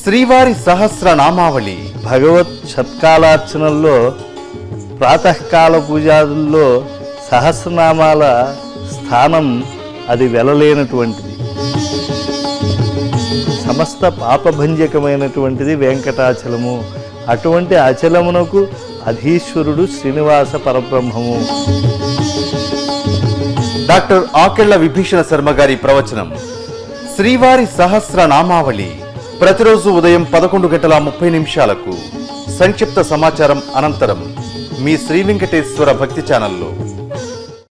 శ్రీవారి సహస్రనామావళి భగవత్ షట్కాలార్చనల్లో ప్రాతకాల పూజాదుల్లో సహస్రనామాల స్థానం అది వెలలేనటువంటిది సమస్త పాపభంజకమైనటువంటిది వెంకటాచలము అటువంటి అచలమునకు అధీశ్వరుడు శ్రీనివాస పరబ్రహ్మము డాక్టర్ ఆకెళ్ల విభీషణ శర్మ గారి ప్రవచనం శ్రీవారి సహస్రనామావళి ప్రతిరోజు ఉదయం పదకొండు గంటల ముప్పై నిమిషాలకు సంక్షిప్త సమాచారం అనంతరం మీ శ్రీ వెంకటేశ్వర భక్తి ఛానల్లో